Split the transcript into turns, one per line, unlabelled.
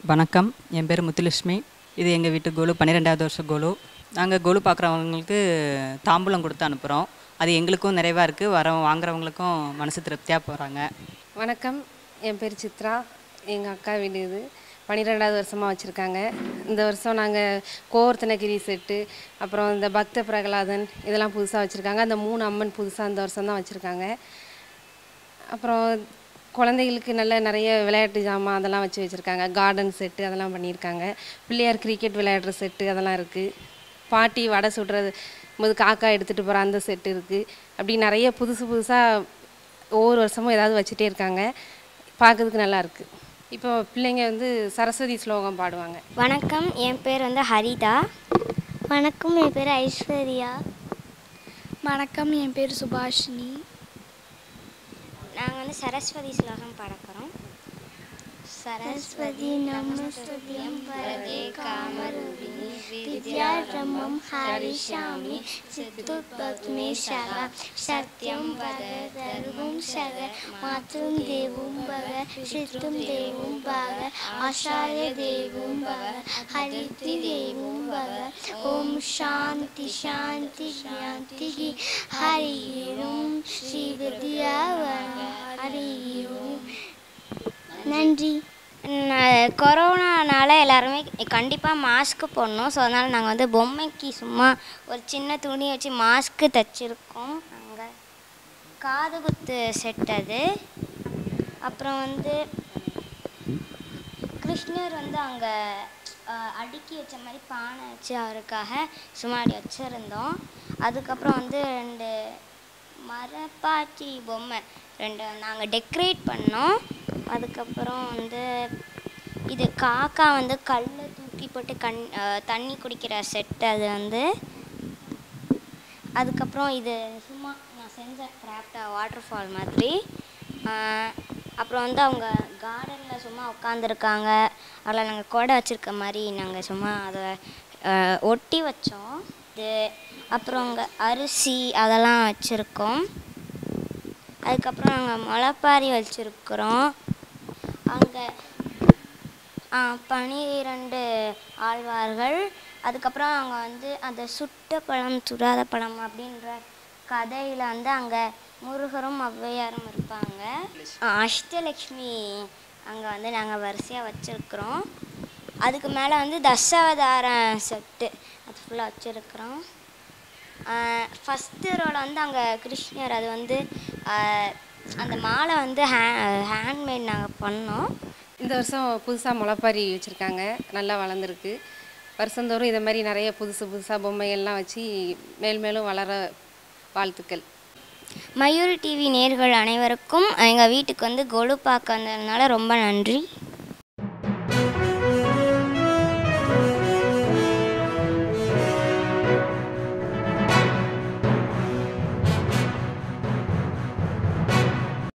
வணக்கம் என் பேர் முத்துலட்சுமி இது எங்கள் வீட்டு கோலு பன்னிரெண்டாவது வருஷம் கோலு நாங்கள் கோலு பார்க்குறவங்களுக்கு தாம்பூலம் கொடுத்து அனுப்புகிறோம் அது எங்களுக்கும் நிறைவாக இருக்குது வர வாங்குறவங்களுக்கும் மனசு திருப்தியாக போகிறாங்க
வணக்கம் என் பேர் சித்ரா எங்கள் அக்கா வீடு இது பன்னிரெண்டாவது வருஷமாக வச்சுருக்காங்க இந்த வருஷம் நாங்கள் கோவர்த்தனகிரி செட்டு அப்புறம் இந்த பக்த பிரகலாதன் இதெல்லாம் புதுசாக வச்சுருக்காங்க அந்த மூணு அம்மன் புதுசாக இந்த வருஷம் தான் வச்சுருக்காங்க அப்புறம் குழந்தைகளுக்கு நல்ல நிறைய விளையாட்டு ஜாமான் அதெல்லாம் வச்சு வச்சுருக்காங்க கார்டன் செட்டு அதெல்லாம் பண்ணியிருக்காங்க பிள்ளையார் கிரிக்கெட் விளையாடுற செட்டு அதெல்லாம் இருக்குது பாட்டி வடை சுடுறது போது காக்கா எடுத்துகிட்டு போகிற அந்த செட்டு இருக்குது அப்படி நிறைய புதுசு புதுசாக ஒவ்வொரு வருஷமும் ஏதாவது வச்சுட்டே இருக்காங்க பார்க்கறதுக்கு நல்லா இருக்குது இப்போ பிள்ளைங்க வந்து சரஸ்வதி ஸ்லோகம் பாடுவாங்க
வணக்கம் என் பேர் வந்து ஹரிதா வணக்கம் என் பேர் ஐஸ்வர்யா
வணக்கம் என் பேர் சுபாஷினி
நாங்கள் வந்து சரஸ்வதி ஸ்லோகம் பாட போகிறோம் சரஸ்வதி நமஸ்துதியம் வரதே காமரூபிணி வித்யாரம்பம் ஹரிஷாமி சித்துத்பத்மே சகா சத்யம் வத தர்வும் சக மாத்ரும் தேவும் பக சித்தும் தேவும் பக ஆஷாய தேவும் பக ஹரித்தி தேவும் பக ஓம் சாந்தி சாந்தி சாந்தி ஹரி ஓம் ஸ்ரீ வித்யாவர ஹரி ஓம் நன்றி கொரோனானால எல்லாருமே கண்டிப்பாக மாஸ்க்கு போடணும் ஸோ அதனால் நாங்கள் வந்து பொம்மைக்கு சும்மா ஒரு சின்ன துணி வச்சு மாஸ்க்கு தைச்சிருக்கோம் அங்கே காது குத்து செட் அது அப்புறம் வந்து கிருஷ்ணர் வந்து அங்கே அடுக்கி வச்ச மாதிரி பானை வச்சு அவருக்காக சும்மாடி வச்சுருந்தோம் அதுக்கப்புறம் வந்து ரெண்டு மரப்பாச்சி பொம்மை ரெண்டு நாங்கள் டெக்கரேட் பண்ணோம் அதுக்கப்புறம் வந்து இது காக்கா வந்து கல்லை தூக்கி போட்டு கண் அஹ் தண்ணி குடிக்கிற செட் அது வந்து அதுக்கப்புறம் இது சும்மா நான் செஞ்ச கிராஃப்டாக வாட்டர் ஃபால் மாதிரி அஹ் அப்புறம் வந்து அவங்க கார்டனில் சும்மா உட்காந்துருக்காங்க அதில் நாங்கள் கொடை வச்சுருக்க மாதிரி நாங்கள் சும்மா அதை அஹ் ஒட்டி வச்சோம் இது அப்புறம் அங்கே அரிசி அதெல்லாம் வச்சுருக்கோம் அதுக்கப்புறம் நாங்கள் முளைப்பாரி வச்சுருக்குறோம் அங்கே பனிரெண்டு ஆழ்வார்கள் அதுக்கப்புறம் அவங்க வந்து அந்த சுட்ட பழம் சுடாத பழம் அப்படின்ற கதையில் வந்து அங்கே முருகரும் ஔவையாரும் இருப்பாங்க ஆ, அஷ்டலக்ஷ்மி அங்கே வந்து நாங்கள் வரிசையாக வச்சுருக்குறோம் அதுக்கு மேலே வந்து தசாவதார செட்டு அது ஃபுல்லாக வச்சுருக்குறோம் ஃபஸ்ட்டு ரோவில் வந்து அங்கே கிருஷ்ணர் அது வந்து ஆஹ், அந்த மாலை வந்து ஹே ஹேண்ட்மேட் நாங்கள் பண்ணோம்
இந்த வருஷம் புதுசாக முளைப்பாரி வச்சுருக்காங்க நல்லா வளர்ந்துருக்கு வருஷந்தோறும் இதை மாதிரி நிறைய புதுசு புதுசாக பொம்மைகள்லாம் வச்சு மேல் மேலும் வளர வாழ்த்துக்கள்
மயூர் டிவி நேர்கள் அனைவருக்கும் எங்கள் வீட்டுக்கு வந்து கொலு பார்க்க வந்ததுனால ரொம்ப நன்றி